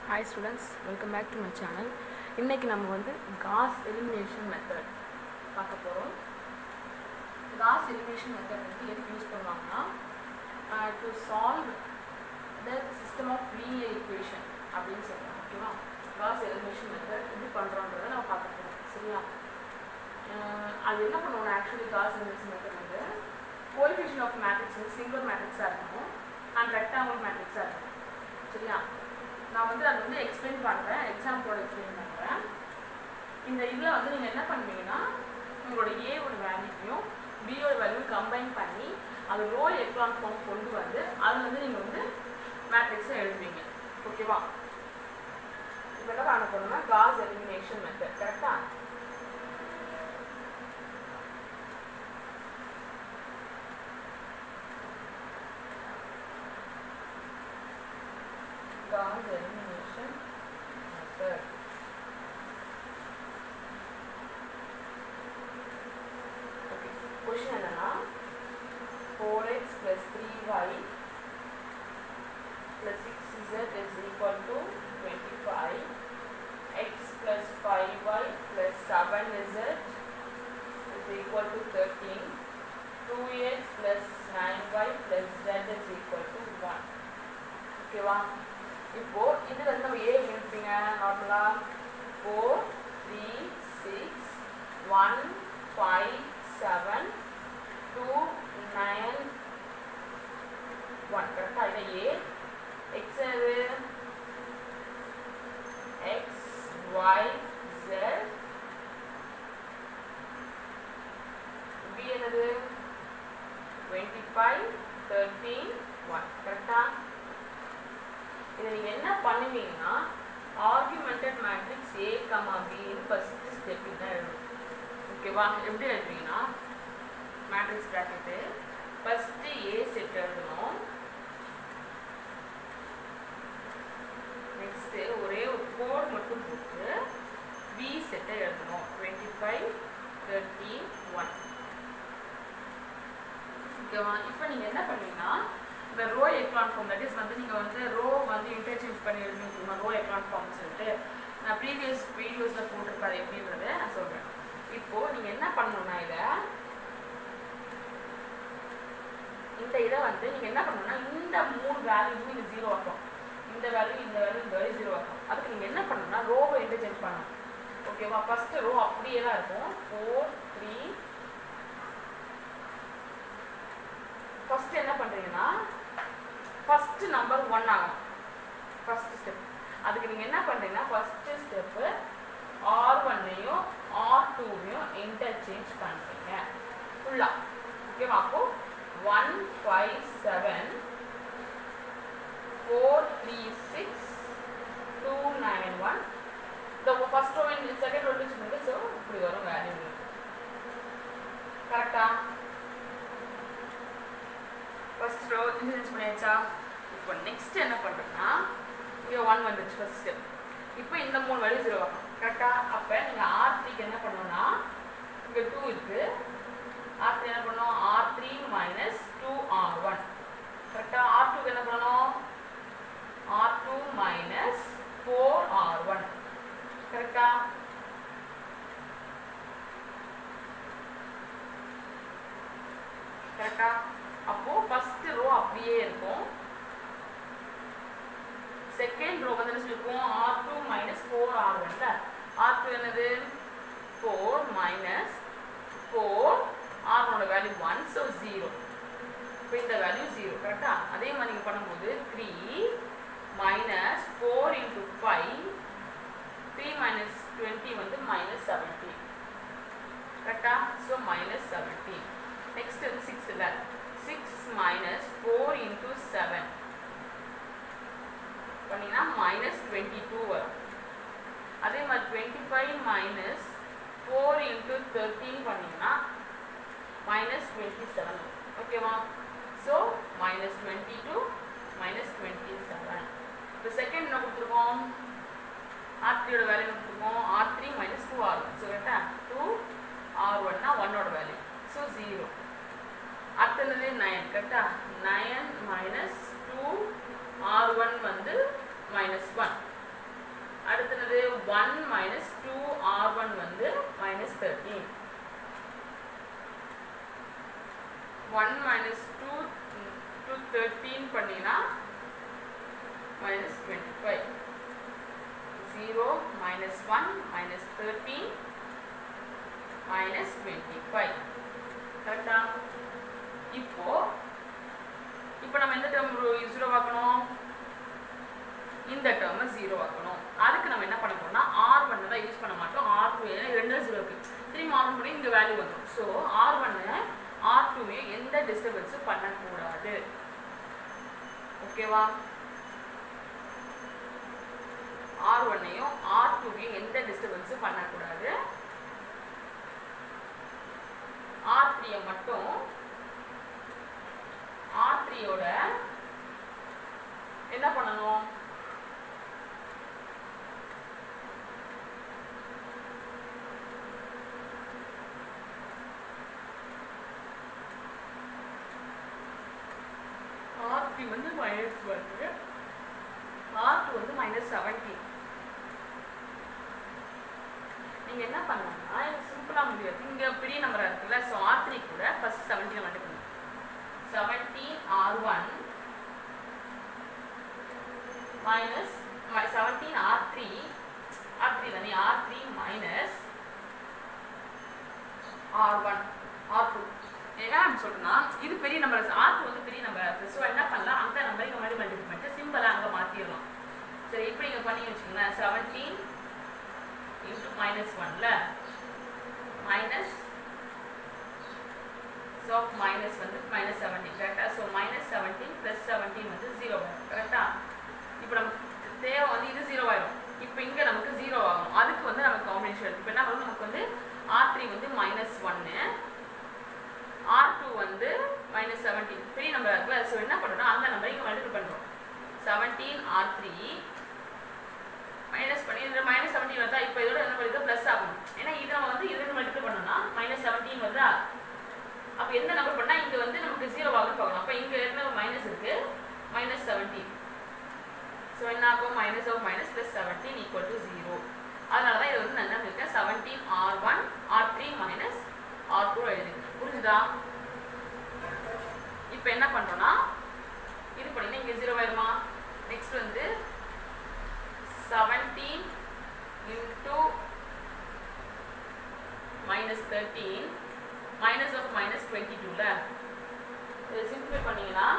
Hi students welcome back to my channel இன்றைக்கி நம்ம வந்து காஸ் எலிமினேஷன் மெத்தட் பார்க்க போகிறோம் காஸ் எலிமினேஷன் மெத்தட் வந்து எதுக்கு யூஸ் பண்ணுவாங்கன்னா to solve the system of linear equation அப்படின்னு சொல்லுவாங்க ஓகேவா காஸ் எலிமினேஷன் மெத்தட் எப்படி பண்ணுறோன்றதை நம்ம பார்க்க போகிறோம் சரியா அஹ் அது என்ன பண்ணுவோம் ஆக்சுவலி காஸ் எலிமினேஷன் மெத்தட் வந்து கோஎஃபிஷியன் ஆஃப் மேட்ரிக்ஸ் வந்து சிங்கிள் மேட்ரிக்ஸாக இருக்கணும் அண்ட் ரெக்டாங்கிள் மேட்ரிக்ஸாக இருக்கணும் சரியா நான் வந்து அதை வந்து எக்ஸ்பிளைன் பண்ணுறேன் எக்ஸாம்பிளோட எக்ஸ்பிளைன் பண்ணுறேன் இந்த இதில் வந்து நீங்கள் என்ன பண்ணுவீங்கன்னா உங்களோட ஏவோட வேல்யூத்தையும் பியோட வேல்யூ கம்பைன் பண்ணி அது ரோ எக்லான் ஃபார்ம் கொண்டு வந்து அது வந்து நீங்கள் வந்து மேட்ரிக்ஸை எழுதுவீங்க ஓகேவா இப்போ என்ன பண்ண போகிறோம்னா காஸ் எலிமினேஷன் மெத்தட் கரெக்டாக Gauss elimination method. Okay. Question என்னன்னா 4x plus 3y plus 6z is equal to 25 x plus 5y plus 7z is equal to 13 2x plus 9y plus z is equal to 1 ஓகேவா இப்போ இது வந்து நம்ம A எழுப்பீங்க நார்மலா four three six one five seven two nine one கரெக்டாக இதை A X எது எக்ஸ் ஒய் ஜெட் பி என்னது டுவெண்ட்டி ஃபைவ் தேர்ட்டீன் ஒன் கரெக்டாக இதை நீங்கள் என்ன பண்ணுவீங்கன்னா ஆர்குமெண்டட் மேட்ரிக்ஸ் ஏ கமா பின்னு ஃபஸ்ட்டு ஸ்டெப்பில் தான் எழுதணும் ஓகேவா எப்படி எழுதுவீங்கன்னா matrix bracket first A set எழுதணும் நெக்ஸ்ட்டு ஒரே ஒரு கோட் மட்டும் போட்டு பி செட்டை எழுதணும் டுவெண்ட்டி ஃபைவ் தேர்ட்டி ஒன் ஓகேவா இப்போ நீங்கள் என்ன பண்ணுவீங்கன்னா இந்த row echelon form that is வந்து நீங்கள் வந்து ரோ வந்து இன்டர்சேஞ்ச் பண்ணி எழுதிருக்கீங்க ரோ எக்லான் ஃபார்ம் சொல்லிட்டு நான் ப்ரீவியஸ் வீடியோஸில் போட்டிருப்பாரு எப்படின்றத நான் சொல்கிறேன் இப்போது நீங்கள் என்ன பண்ணணும்னா இதை இந்த இதை வந்து நீங்கள் என்ன பண்ணணும்னா இந்த மூணு வேல்யூஸும் நீங்கள் ஜீரோ ஆகும் இந்த வேல்யூ இந்த வேல்யூ இந்த வேல்யூ ஜீரோ ஆகும் அதுக்கு நீங்கள் என்ன பண்ணணும்னா ரோவை இன்டர்சேஞ்ச் பண்ணணும் ஓகேவா ஃபஸ்ட்டு ரோ அப்படியே தான் இருக்கும் ஃபோர் த்ரீ ஃபஸ்ட்டு என்ன பண்ணுறீங்கன்னா ஃபஸ்ட்டு நம்பர் ஒன் ஆகும் ஃபஸ்ட்டு ஸ்டெப் அதுக்கு நீங்கள் என்ன பண்ணுறீங்கன்னா ஃபஸ்ட்டு ஸ்டெப்பு ஆர் ஒன்னையும் ஆர் டூவையும் இன்டர்சேஞ்ச் பண்ணுறீங்க ஃபுல்லாக ஓகேவா அப்போ one five seven four three six two nine one இந்த ஃபஸ்ட் ரோ செகண்ட் ரோ சொல்லுங்க ஸோ இப்படி வரும் வேல்யூ கரெக்டா ஃபர்ஸ்ட் ரோ இன்சூரன்ஸ் பண்ணியாச்சா இப்போ நெக்ஸ்ட் என்ன பண்ணுறேன்னா இங்கே ஒன் வந்துச்சு ஃபர்ஸ்ட் ஸ்டெப் இப்போ இந்த மூணு வேல்யூ ஜீரோ ஆகும் கரெக்டாக அப்போ நீங்கள் ஆர் த்ரீக்கு என்ன பண்ணணும்னா இங்கே டூ இருக்குது ஆர் த்ரீ என்ன பண்ணணும் R three minus two R one கரெக்டாக ஆர் டூக்கு என்ன பண்ணணும் R two minus four R one கரெக்டா கரெக்டா அப்போ ஃபர்ஸ்ட் ரோ அப்படியே இருக்கும் செகண்ட் ரோ வந்து என்ன இருக்கும் R two minus four R ஒன்ல ஆர் டூ என்னது ஃபோர் மைனஸ் ஃபோர் ஆர்னோட வேல்யூ ஒன் ஸோ ஜீரோ இப்போ இந்த வேல்யூ ஜீரோ கரெக்டா அதே மாதிரி நீங்கள் பண்ணும்போது three minus four into five three minus twenty வந்து மைனஸ் செவன்ட்டி கரெக்டா ஸோ மைனஸ் செவன்ட்டி நெக்ஸ்ட் வந்து சிக்ஸ் இல்லை six minus four into seven பண்ணிங்கன்னா மைனஸ் டுவெண்ட்டி டூ வரும் அதே மாதிரி twenty five minus four into thirteen பண்ணிங்கன்னா மைனஸ் டுவெண்ட்டி செவன் ஓகேவா so minus twenty two minus twenty seven இப்போ செகண்ட் என்ன கொடுத்துருக்கோம் ஆர் த்ரீயோட வேல்யூ கொடுத்துருக்கோம் R three minus two R one so கரெக்டா டூ ஆர் ஒன்னா ஒன்னோட வேல்யூ ஸோ ஜீரோ அடுத்தது நைன் கரெக்டா nine minus two R one வந்து minus one minus twenty five zero minus one minus thirteen minus twenty five கரெக்டா இப்போ இப்போ நம்ம எந்த டேர்ம் ஜீரோ ஆக்கணும் இந்த டேர்மை ஜீரோ ஆக்கணும் அதுக்கு நம்ம என்ன பண்ண போறோம்னா ஆர் ஒன் தான் யூஸ் பண்ண மாட்டோம் ஆர் டூ ஏன்னா இது ரெண்டு ஜீரோ இருக்கு திரும்பி ஆர் ஒன் பண்ணி இங்கே வேல்யூ வந்துடும் ஸோ ஆர் ஒன்னு ஆர் டூவையும் எந்த டிஸ்டர்பன்ஸும் பண்ணக்கூடாது ஓகேவா ஆர் ஒன்னையும் ஆர் டூவையும் எந்த டிஸ்டர்பன்ஸும் பண்ணக்கூடாது ஆர் த்ரீயை மட்டும் ஆர் த்ரீயோட என்ன பண்ணணும் ஆர் த்ரீ வந்து மைனஸ் ஒன்று ஆர் டூ வந்து மைனஸ் செவன்டீன் நீங்க என்ன பண்ணலாம்னா இது சிம்பிளா முடியாது இங்க பெரிய நம்பரா இருக்குல்ல ஸோ ஆர் த்ரீ கூட ஃபர்ஸ்ட் செவன்டீன் மட்டும் பண்ணுங்க seventeen R one minus seventeen R three R three தானே R three minus R one R two ஏன்னா அப்படி சொல்றேன்னா இது பெரிய நம்பர் ஆர் டூ வந்து பெரிய நம்பர் இருக்கு ஸோ என்ன பண்ணலாம் அந்த நம்பரை இங்கே மாதிரி மல்டிபிள் பண்ணிட்டு சிம்பிளாக அங்கே மாற்றிடலாம் சரி இப்போ நீங்கள் பண்ணி வச்சுக்கோங்களேன் செவன்டீன் இன்ட்டு மைனஸ் ஒன்ல மைனஸ் ஸோ மைனஸ் வந்து மைனஸ் செவன்டீன் கரெக்டாக so minus seventeen plus seventeen வந்து ஜீரோ வரும் கரெக்டாக இப்போ நமக்கு தேவை வந்து இது ஜீரோ ஆயிடும் இப்போ இங்கே நமக்கு ஜீரோ ஆகும் அதுக்கு வந்து நமக்கு காம்பினேஷன் இப்போ என்ன பண்ணணும் நமக்கு வந்து ஆர் த்ரீ வந்து மைனஸ் ஒன்று ஆர் டூ வந்து மைனஸ் செவன்டீன் பெரிய நம்பர் இருக்குல்ல ஸோ என்ன பண்ணுறோம் அந்த நம்பரை இங்கே மல்டிபிள் பண்ணுறோம் செவன்டீன் ஆர் த்ரீ மைனஸ் பண்ணி இதில் மைனஸ் செவன்டீன் வருதா இப்போ இதோட என்ன பண்ணுறது ப்ளஸ் ஆகணும் ஏன்னா இது நம்ம வந்து இது மல்டிபிள் பண்ணோம்னா மைனஸ் செவன்டீன் வருதா அப்போ எந்த நம்பர் பண்ணால் இங்கே வந்து நமக்கு ஜீரோ ஆகும்னு பார்க்கணும் அப்போ இங்கே ஏற்கனவே மைனஸ் இருக்கு மைனஸ் செவன்டீன் ஸோ என்ன ஆகும் minus of minus plus seventeen equal to zero அதனால தான் இது வந்து நான் என்ன இருக்கேன் seventeen R one R three minus R two எழுதிருக்கேன் புரிஞ்சுதா இப்போ என்ன பண்ணுறோன்னா இது பண்ணிங்கன்னா இங்கே ஜீரோ ஆயிருமா நெக்ஸ்ட் வந்து seventeen into minus thirteen minus of minus twenty டூவில் இதை சிம்பிளை பண்ணீங்கன்னா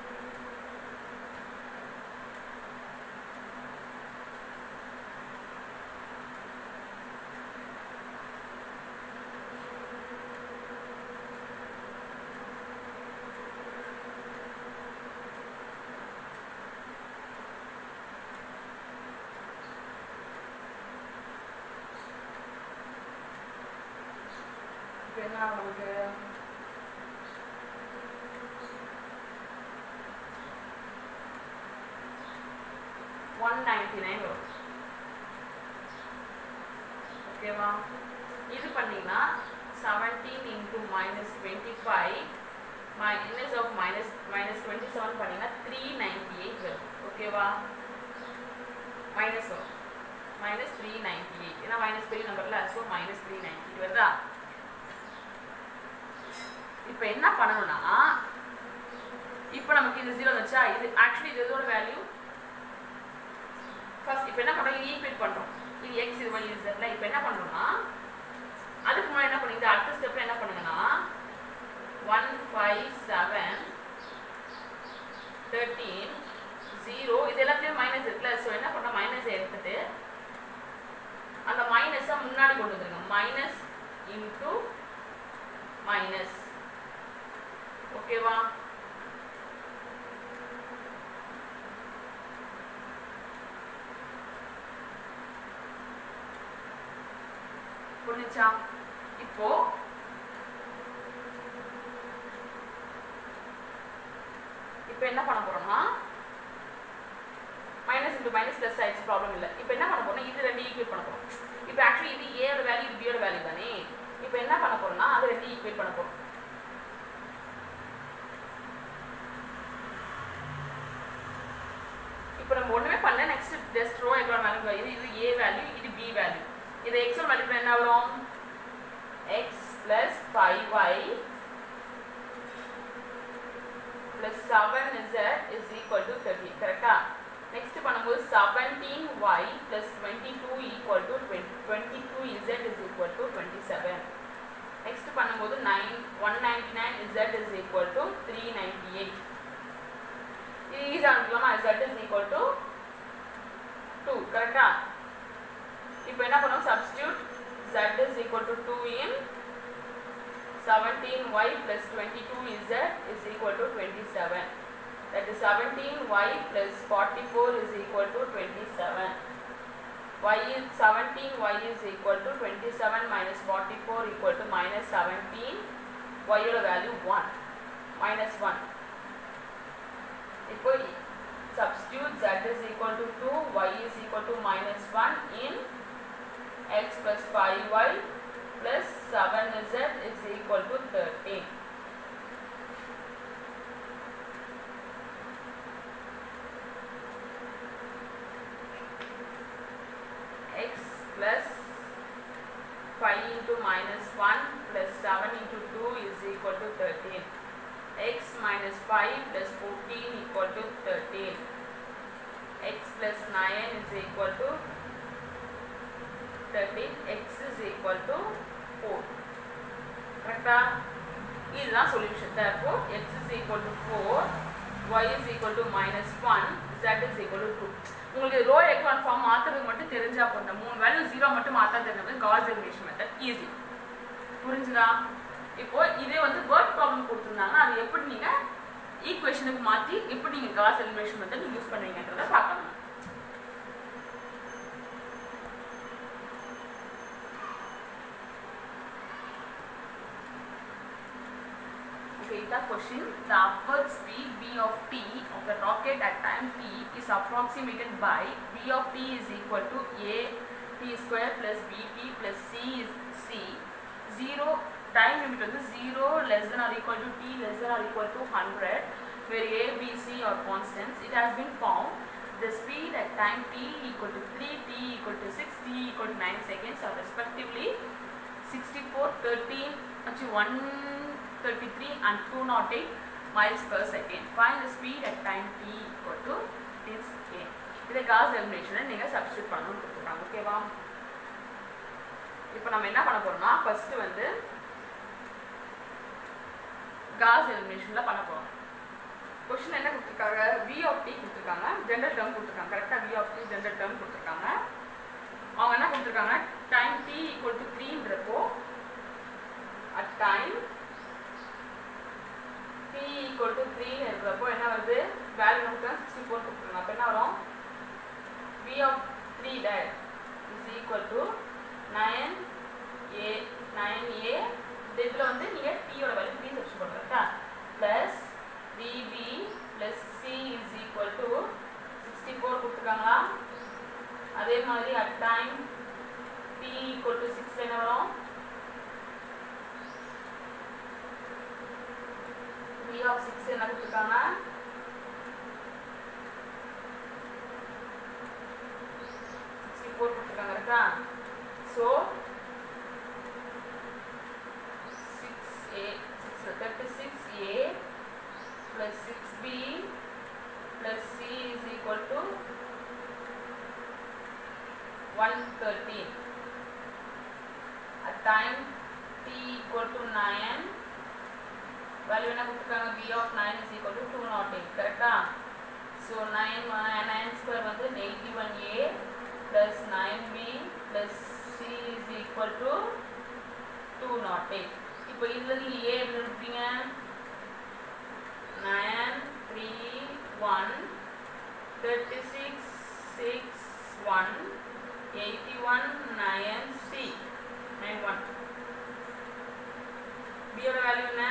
இப்போ என்ன ஆகும் நமக்கு ஒன் நைன்டி நைன் வரும் ஓகேவா இது பண்ணீங்கன்னா seventeen into minus twenty five minus of minus minus twenty seven பண்ணீங்கன்னா த்ரீ நைன்டி எயிட் வரும் ஓகேவா மைனஸ் வரும் மைனஸ் த்ரீ நைன்டி எயிட் ஏன்னா மைனஸ் பெரிய நம்பர்ல ஸோ மைனஸ் த்ரீ நைன்டி வருதா இப்போ என்ன பண்ணணும்னா இப்போ நமக்கு இது ஜீரோ வச்சா இது ஆக்சுவலி இது இதோட வேல்யூ ஃபர்ஸ்ட் இப்போ என்ன பண்ணுறோம் இது ஈக்குவேட் பண்ணுறோம் இது எக்ஸ் இது ஒய் இது Z ல இப்போ என்ன பண்ணுறோம்னா அதுக்கு முன்னாடி என்ன பண்ணுங்க அடுத்த ஸ்டெப்ல என்ன பண்ணுங்கன்னா one five seven thirteen zero இது எல்லாத்துலேயும் மைனஸ் இருக்குல்ல ஸோ என்ன பண்ணோம் மைனஸ் எடுத்துட்டு அந்த மைனஸை முன்னாடி கொண்டு வந்துருங்க மைனஸ் இன்டூ மைனஸ் ஓகேவா புரிஞ்சா இப்போ இப்போ என்ன பண்ண போறோம்னா மைனஸ் இன்டு மைனஸ் ப்ளஸ் ஆயிடுச்சு ப்ராப்ளம் இல்லை இப்போ என்ன பண்ண போறோம் இது ரெண்டு ஈக்குவேட் பண்ண போறோம் இப்போ ஆக்சுவலி இது ஏயோட வேல்யூ இது பியோட வேல்யூ தானே இப்போ என்ன பண்ண போறோம்னா அது ரெண்டு ஈக்குவேட் பண்ண போறோம் இப்போ நம்ம ஒண்ணுமே பண்ணல next just row exam value இது இது ஏ வேல்யூ இது பி வேல்யூ இது எக்ஸாம் வேல்யூ என்ன வரும் x plus five y plus seven z is equal to thirty கரெக்டா next 17y plus 22 equal to 20, 22z is equal to 27 next பண்ணும்போது 9 199z is equal to 398 இது ஈஸியாக அனுப்பலாமா z is equal to 2 கரெக்டா இப்போ என்ன பண்ணுவோம் substitute z is equal to 2 in 17y plus 22z is equal to 27 that is 17y plus 44 is equal to 27 y is 17y is equal to 27 minus 44 equal to minus 17 y யோட value 1 minus 1 இப்போ substitute z is equal to 2 y is equal to minus 1 in x plus 5y plus 7z is equal to 13 x plus 5 into minus 1 plus 7 into 2 is equal to 13 x minus 5 plus 14 equal to 13 x plus 9 is equal to 13 x is equal to 4 கரெக்டா இதுதான் solution therefore x is equal to 4 y is equal to minus 1 z is equal to 2 உங்களுக்கு row echelon form மாற்றுறது மட்டும் தெரிஞ்சா போதும் மூணு value zero மட்டும் மாற்றா தெரிஞ்சது காஸ் எலிமினேஷன் மெத்தட் ஈஸி புரிஞ்சுதா இப்போ இதே வந்து வேர்ட் ப்ராப்ளம் கொடுத்துருந்தாங்க அது எப்படி நீங்கள் ஈக்குவேஷனுக்கு மாற்றி எப்படி நீங்கள் காஸ் எலிமினேஷன் மெத்தட் யூஸ் பண்ணுவீங்கன்றதை பார்க்கணும் Okay, the question, the upward speed v of t of the rocket at time t is approximated by v of t is equal to a t square plus bt plus c is c. 0 time limit வந்து 0 less than or equal to t less than or equal to 100 where a, b, c are constants. It has been found the speed at time t equal to 3, t equal to 6, t equal to 9 seconds are respectively 64, 13, actually 133 and 208 miles per second. Find the speed at time t equal to 15 second. இதை Gauss எலிமினேஷனை நீங்கள் substitute பண்ணணும்னு கொடுத்துருக்காங்க ஓகேவா இப்போ நம்ம என்ன பண்ண போறோம்னா ஃபர்ஸ்ட் வந்து காஸ் எலிமினேஷனில் பண்ண போகிறோம் கொஷின் என்ன கொடுத்துருக்காங்க வி ஆஃப் டி கொடுத்துருக்காங்க ஜென்ரல் டேர்ம் கொடுத்துருக்காங்க கரெக்டாக V of T general term கொடுத்துருக்காங்க அவங்க என்ன கொடுத்துருக்காங்க டைம் டி ஈக்குவல் டு த்ரீன்றப்போ at time T equal to த்ரீன்றப்போ என்ன வருது வேல்யூ நமக்கு சிக்ஸ்டி ஃபோர் கொடுத்துருக்காங்க அப்போ என்ன வரும் V of three that is equal to nine A nine A இந்த இதில் வந்து நீங்கள் டீயோட வேல்யூ த்ரீ சப்ஸ்ட் பண்ணுறா plus B B plus C is equal to sixty four கொடுத்துருக்காங்களா அதே மாதிரி at time T equal to six என்ன வரும் வி ஆஃப் சிக்ஸ் என்ன கொடுத்துருக்காங்க சிக்ஸ்டி ஃபோர் கொடுத்துருக்காங்க இருக்கா so six A six thirty six A plus six B plus C is equal to one thirteen at time T equal to nine value என்ன கொடுத்துருக்காங்க B of nine is equal to two not eight கரெக்டா so nine nine square வந்து eighty one A plus 9b plus c is equal to 208 இப்போ இதுல நீங்க a எப்படி எடுப்பீங்க 9 3 1 36 6 1 81 9 c 91 b யோட வேல்யூ என்ன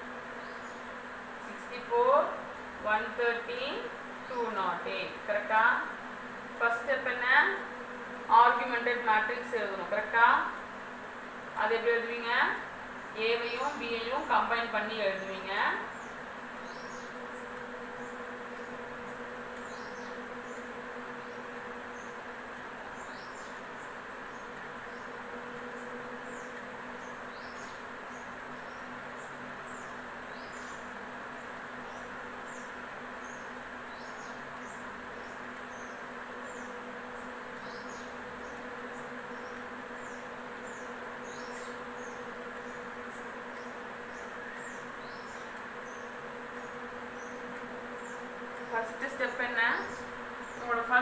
64 113 208 கரெக்டா ஃபர்ஸ்ட் ஸ்டெப் என்ன ஆர்குமெண்டட் மேட்ரிக்ஸ் எழுதணும் கரெக்டா அது எப்படி எழுதுவீங்க ஏவையும் பியையும் கம்பைன் பண்ணி எழுதுவீங்க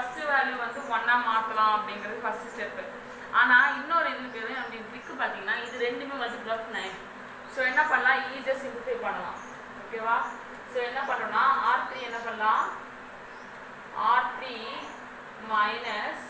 ஃபர்ஸ்ட் வேல்யூ வந்து ஒன்றா மாற்றலாம் அப்படிங்கிறது ஃபர்ஸ்ட் ஸ்டெப்பு ஆனால் இன்னொரு இது இருக்குது அப்படி ட்ரிக்கு பார்த்தீங்கன்னா இது ரெண்டுமே மல்டிபிள் ஆஃப் நைன் ஸோ என்ன பண்ணலாம் ஈஸியாக சிம்பிளிஃபை பண்ணலாம் ஓகேவா ஸோ என்ன பண்ணுறோம்னா ஆர் த்ரீ என்ன பண்ணலாம் R three minus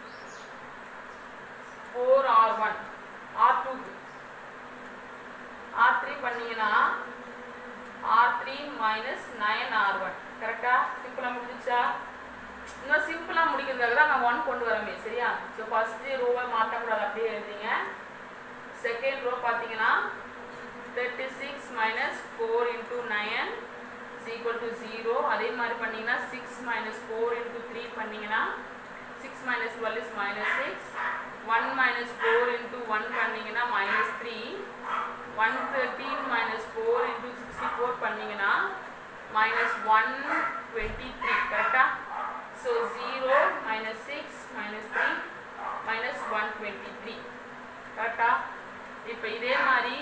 four R one R டூக்கு ஆர் த்ரீ பண்ணீங்கன்னா R three minus nine R one கரெக்டாக சிம்பிளாக முடிஞ்சிச்சா இன்னும் சிம்பிளாக முடிக்கிறதுக்காக தான் நான் ஒன் கொண்டு வரமே சரியா ஸோ ஃபஸ்ட்டு ரோவை மாற்றக்கூடாது அப்படியே எழுதிங்க செகண்ட் ரோ பார்த்தீங்கன்னா thirty six minus four into nine equal to zero அதே மாதிரி பண்ணீங்கன்னா six minus four into three பண்ணீங்கன்னா six minus twelve is minus six one minus four into one பண்ணீங்கன்னா minus three one thirteen minus four into sixty four பண்ணீங்கன்னா minus one twenty three கரெக்டா so zero minus six minus three minus one twenty three கரெக்டா இப்போ இதே மாதிரி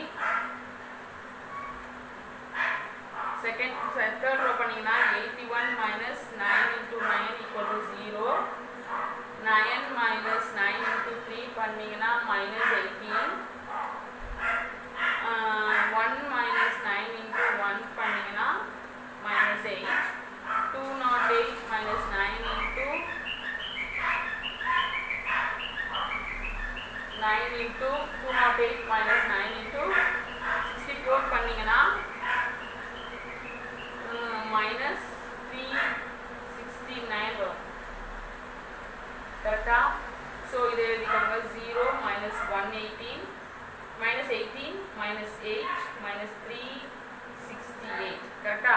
second third row பண்ணீங்கன்னா eighty one minus nine into nine equal to zero nine minus nine into three பண்ணீங்கன்னா minus eighteen one minus nine into one பண்ணீங்கன்னா minus eight two not eight minus nine into nine into two not eight minus nine into sixty four பண்ணீங்கன்னா minus three sixty nine வரும் கரெக்டா so இது எழுதிக்கோங்க zero minus one eighteen minus eighteen minus eight minus three sixty eight கரெக்டா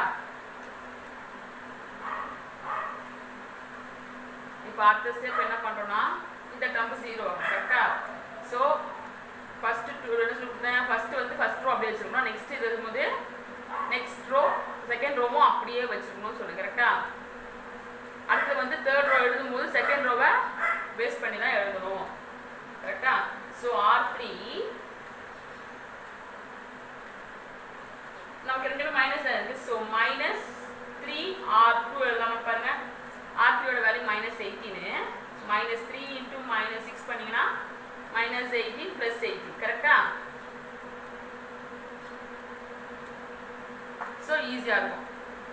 இப்போ அடுத்த step என்ன பண்ணுறோம்னா இந்த டம்ப் ஜீரோ கரெக்டா ஸோ ஃபஸ்ட்டு டூ ஃபஸ்ட்டு வந்து ஃபஸ்ட் ரோ அப்படியே வச்சுருக்கணும் நெக்ஸ்ட் இது இருக்கும்போது நெக்ஸ்ட் ரோ செகண்ட் ரோவும் அப்படியே வச்சுருக்கணும்னு சொல்லு கரெக்டா அடுத்து வந்து தேர்ட் ரோ எழுதும்போது செகண்ட் ரோவை பேஸ் பண்ணி தான் எழுதணும் கரெக்டா ஸோ ஆர் த்ரீ நமக்கு ரெண்டுமே மைனஸ் இருக்கு so minus three R two எழுதாம பாருங்க ஆர் த்ரீயோட வேல்யூ மைனஸ் எயிட்டீனு minus three into minus six பண்ணீங்கன்னா மைனஸ் எயிட்டீன் ப்ளஸ் எயிட்டீன் கரெக்டா ஸோ ஈஸியாக இருக்கும்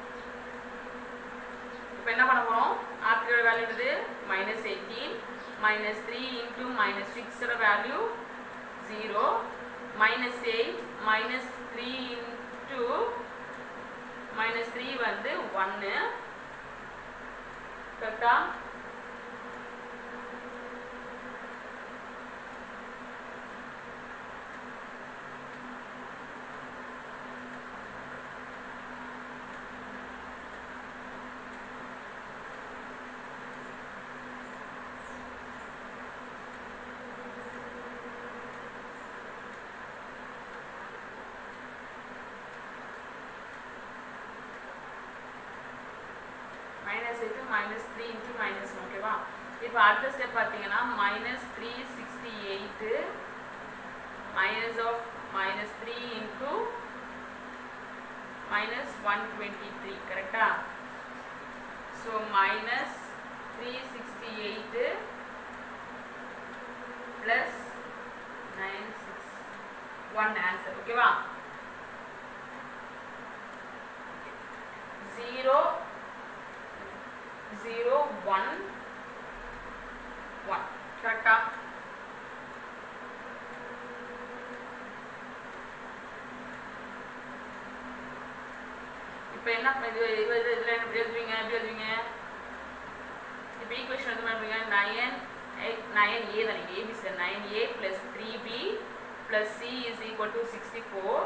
இப்போ என்ன பண்ண போகிறோம் ஆர் த்ரீயோட வேல்யூ இருக்குது minus eighteen minus three into minus சிக்ஸோட value zero minus eight minus three into minus three வந்து ஒன்று கரெக்டா minus eight minus three into minus ஓகேவா இப்போ அடுத்த ஸ்டெப் பார்த்தீங்கன்னா minus three sixty eight minus of minus three into minus one twenty three கரெக்டா so minus three sixty eight plus nine six one answer ஓகேவா zero zero one one கரெக்டா இப்போ என்ன இது இது இது இதில் எப்படி எழுதுவீங்க எப்படி எழுதுவீங்க இப்போ ஈக்குவேஷன் வந்து பண்ணுவீங்க நயன் நயன் ஏ தானே A B sir nine A plus three B plus C is equal to sixty four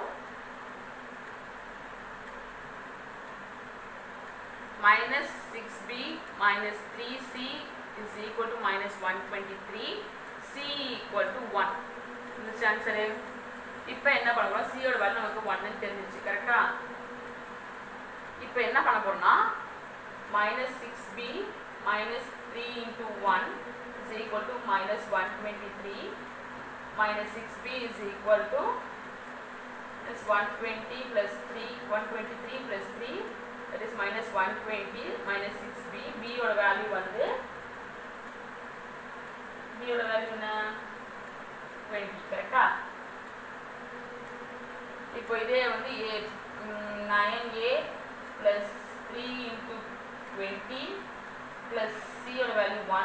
minus 6b minus 3c is equal to minus 123 c equal to 1 இந்த ஆன்சரு இப்போ என்ன பண்ண போறோம் c யோட value நமக்கு 1 ன்னு தெரிஞ்சிச்சு கரெக்டா இப்போ என்ன பண்ண போறோம்னா minus 6b minus 3 into 1 is equal to minus 123 minus 6b is equal to is 120 plus 3 123 plus 3 that is minus 120 minus 6b b யோட வேல்யூ வந்து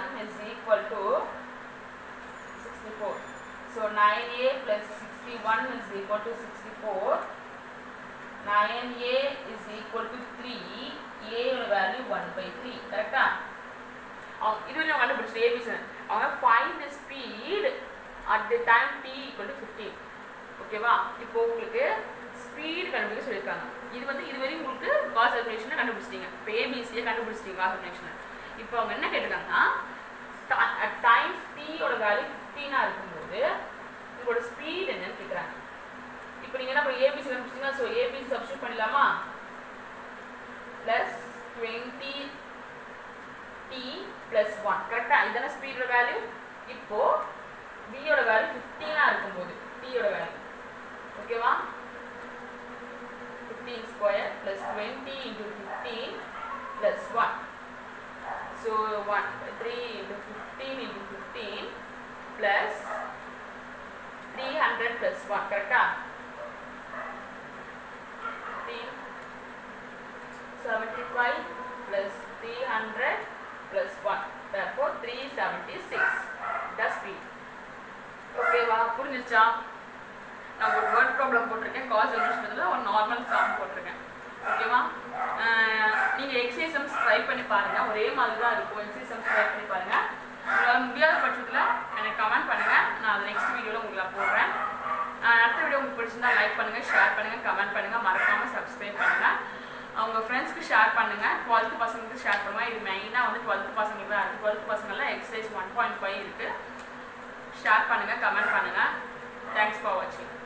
is equal to 64. So 9a plus 61 is equal to 64. 9a is equal to 3. a யோட value 1 by 3. கரெக்டா அவங்க இது வரையும் கண்டுபிடிச்சு ABC அவங்க find the speed at the time T equal to fifteen ஓகேவா இப்போ உங்களுக்கு ஸ்பீட் கண்டுபிடிக்க சொல்லியிருக்காங்க இது வந்து இது வரையும் உங்களுக்கு காஸ் எலிமினேஷனை கண்டுபிடிச்சிட்டீங்க இப்போ ஏபிசியை கண்டுபிடிச்சிட்டீங்க காஸ் எலிமினேஷனை இப்போ அவங்க என்ன கேட்டிருக்காங்கன்னா டைம் டீயோட வேல்யூ ஃபிஃப்டீனாக இருக்கும்போது உங்களோட ஸ்பீட் என்னன்னு கேட்குறாங்க இப்போ நீங்கள் என்ன பண்ணி ஏபிசி கண்டுபிடிச்சிங்கன்னா ஸோ ஏபிசி சப்ஸ்டியூட் பண்ணிடலாமா plus twenty T plus one கரெக்டாக இதான ஸ்பீடோட வேல்யூ இப்போ பியோட வேல்யூ ஃபிஃப்டீனாக இருக்கும்போது டியோட வேல்யூ ஓகேவா fifteen square plus twenty into fifteen plus one so one three into fifteen into fifteen plus three hundred plus one கரெக்டா fifteen seventy five plus three hundred plus 1 therefore 376 the speed ஓகேவா புரிஞ்சிச்சா நான் ஒரு word problem போட்டிருக்கேன் Gauss elimination ஒரு normal சாங் போட்டிருக்கேன் ஓகேவா நீங்கள் எக்ஸைசம்ஸ் ட்ரை பண்ணி பாருங்க ஒரே மாதிரி தான் இருக்கும் எக்ஸைசம்ஸ் ட்ரை பண்ணி பாருங்க உங்களால் முடியாத பட்சத்தில் எனக்கு கமெண்ட் பண்ணுங்க நான் அதை நெக்ஸ்ட் வீடியோவில் உங்களுக்கு போடுறேன் அடுத்த வீடியோ உங்களுக்கு பிடிச்சிருந்தா லைக் பண்ணுங்க ஷேர் பண்ணுங்க கமெண்ட் பண்ணுங்க மறக்காம சப்ஸ்கிரைப் பண்ணுங்க அவங்க ஃப்ரெண்ட்ஸ்க்கு ஷேர் பண்ணுங்க டுவெல்த் பசங்களுக்கு ஷேர் பண்ணுங்க இது மெயினாக வந்து டுவெல்த் பசங்களுக்கு தான் இருக்குது டுவெல்த் பசங்கள்லாம் எக்ஸசைஸ் ஒன் பாயிண்ட் ஃபைவ் இருக்குது ஷேர் பண்ணுங்க கமெண்ட் பண்ணுங்க தேங்க்ஸ் ஃபார் வாட்சிங்